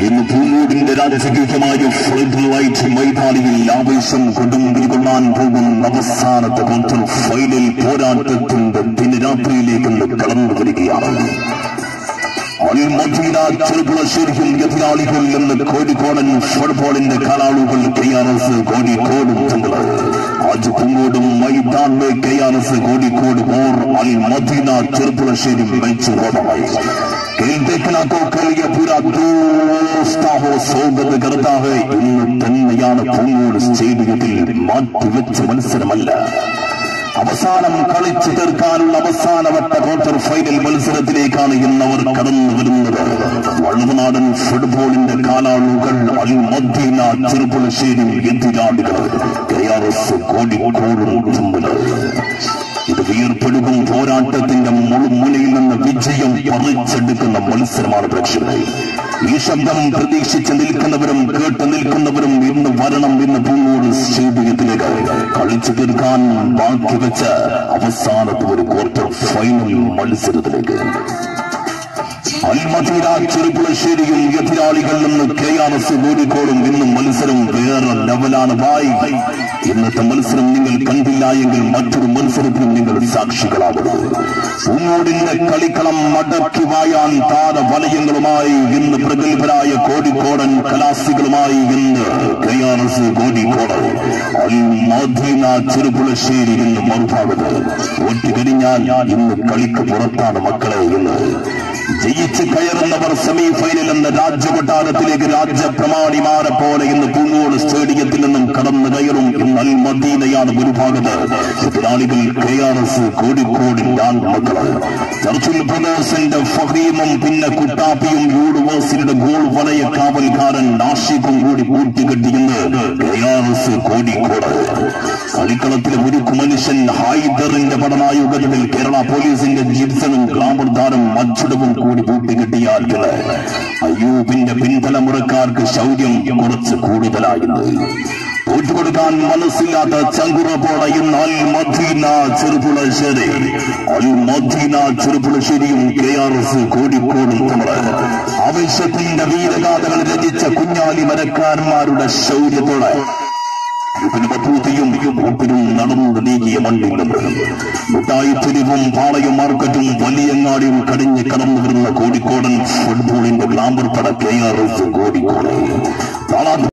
ഇന്ന് പൂമൂടിന്റെ രാജകീയമായ flood light മൈതാനിയിൽ ആവേശം കൊടുമ്പിരി കൊള്ളാൻ പോകുന്ന അവസാനത്തെ ക്വാർട്ടർ ഫൈനൽ പോരാട്ടത്തിന്റെ ദിനരാത്രിയിലേക്ക് ഇന്ന് കടന്നു വരികയാണ് അൽമദീന ചെറുപുളശ്ശേരിയും എതിരാളികൾ എന്ന് കോഴിക്കോടൻ ഫുട്ബോളിന്റെ കലാളുകൾ കെ ആർ എസ് കോഴിക്കോടും തമ്മിൽ ആജ് കുങ്ങോടും മൈതാൻ में കെ ആർ എസ് കോഴിക്കോട് ഓർ അൽ മദീന ചെറുപുളശ്ശേരി मैच होता है खेल देखना तो कल ये पूरा दोस्ता हो സ്വാഗത करता है ഇന്ന് തന്നെയാണ് പൂങ്ങോട് സ്റ്റേഡിയത്തിൽ മാറ്റിവെച്ച മത്സരമല്ല അവസാനം കളിച്ചു തീർക്കാനുള്ള അവസാനവട്ട ക്വാർട്ടർ ഫൈനൽ മത്സരത്തിലേക്കാണ് ഇന്ന് അവർ കടന്നു വരുന്നത് വള്ളുവനാടൻ ഫുട്ബോളിന്റെ കാലാളുകൾ അൽ മദീന ചെറുപ്പുളശ്ശേരി എതിരാളികൾ കെ ആർ എസ് കോഴിക്കോടും ചുമ്പല് ഇത് വീർപ്പെടുകും പോരാട്ടത്തിന്റെ മുൾമുനയിൽ നിന്ന് വിജയം പറിച്ചെടുക്കുന്ന മത്സരമാണ് പ്രേക്ഷകരെ ഈ ശബ്ദം പ്രതീക്ഷിച്ച് നിൽക്കുന്നവരും കേട്ട് നിൽക്കുന്നവരും ഇന്ന് വരണം ഇന്ന് പൂങ്ങോട് സ്റ്റേഡിയത്തിലേക്ക് കളിച്ചു തീർക്കാൻ ബാക്കി വെച്ച അവസാനത്തെ ഒരു ക്വാർട്ടർ ഫൈനൽ മത്സരത്തിലേക്ക് അൽമദീന ചെറുപ്പുളശ്ശേരിയും എതിരാളികൾ നിന്ന് കെ ആർ എസ് കോഴിക്കോടും ഇന്ന് മത്സരം വേറെ ലെവലാണ് ബായ് ഇന്നത്തെ മത്സരം നിങ്ങൾ കണ്ടില്ല എങ്കിൽ മറ്റൊരു മത്സരത്തിനും നിങ്ങൾ സാക്ഷികളാകുന്നത് പൂങ്ങോടിന്റെ കളിക്കളം മടക്കി വായാൻ താര വലയങ്ങളുമായി ഇന്ന് പ്രഗത്ഭരായ കോഴിക്കോടൻ കലാസികളുമായി ഇന്ന് K R S Kozhikode Al Madina Cherpulassery ഇന്ന് മറുഭാഗത്ത് ഒറ്റുകഴിഞ്ഞാൽ ഇന്ന് കളിക്ക് പുറത്താണ് മക്കളെ ഇന്ന് ജയിച്ച് കയറുന്നവർ സെമി ഫൈനൽ എന്ന രാജ്യകൊട്ടാരത്തിലേക്ക് രാജ്യപ്രമാണിമാരെ പോലെ ഇന്ന് പൂങ്ങോട് സ്റ്റേഡിയത്തിൽ നിന്നും കടന്നു കയറും ഇന്ന് അൽ മദീനയാണ് ഒരു ഭാഗത്ത് എതിരാളികൾ കെ ആർ എസ് കോഴിക്കോടിന്റെ ആൺമക്കള് ചർച്ചിൽ ബ്രദേഴ്സിന്റെ ഫഹീമും പിന്നെ കുട്ടാപ്പിയും യൂണിവേഴ്സിറ്റിയുടെ ഗോൾ വലയ കാവൽക്കാരൻ നാഷിക്കും കൂടി കൂട്ടിക്കെട്ടിയെന്ന് കെ ആർ എസ് കോഴിക്കോട് കളിക്കളത്തിലെ ഒരു മനുഷ്യൻ ഹൈദറിന്റെ പഠനായുഗത്തിൽ കേരള പോലീസിന്റെ ജിപ്സണും ഗ്ലാമർ താരം മച്ചുടവും കൂടി കൂട്ടിക്കെട്ടിയാൽ അയ്യൂബിന്റെ പിൻതലമുറക്കാർക്ക് ശൗര്യം കുറച്ച് കൂടുതലായിരുന്നു തോറ്റുകൊടുക്കാൻ മനസ്സില്ലാത്ത ചങ്കുറപ്പോടെ ഇന്ന് അൽ മദീന ചെറുപുളശ്ശേരി അൽ മദീന ചെറുപുളശ്ശേരിയും കെ ആർ എസ് കോഴിക്കോടും തമ്മിൽ ആവേശത്തിന്റെ വീരഗാഥകൾ രചിച്ച കുഞ്ഞാലി മരക്കാരന്മാരുടെ ശൗര്യത്തോടെ ഇതിന് ബഹൂതിയും കൂട്ടിനും നടന്നു നീങ്ങിയ മണ്ണിൽ മുട്ടായി തെരുവും പാളയം മാർക്കറ്റും വലിയങ്ങാടിയും കടിഞ്ഞ് കടന്നു വരുന്ന കോഴിക്കോടൻ ഫുട്ബോളിന്റെ ഗ്ലാമർ പട കെ ആർ എസ് കോഴിക്കോട്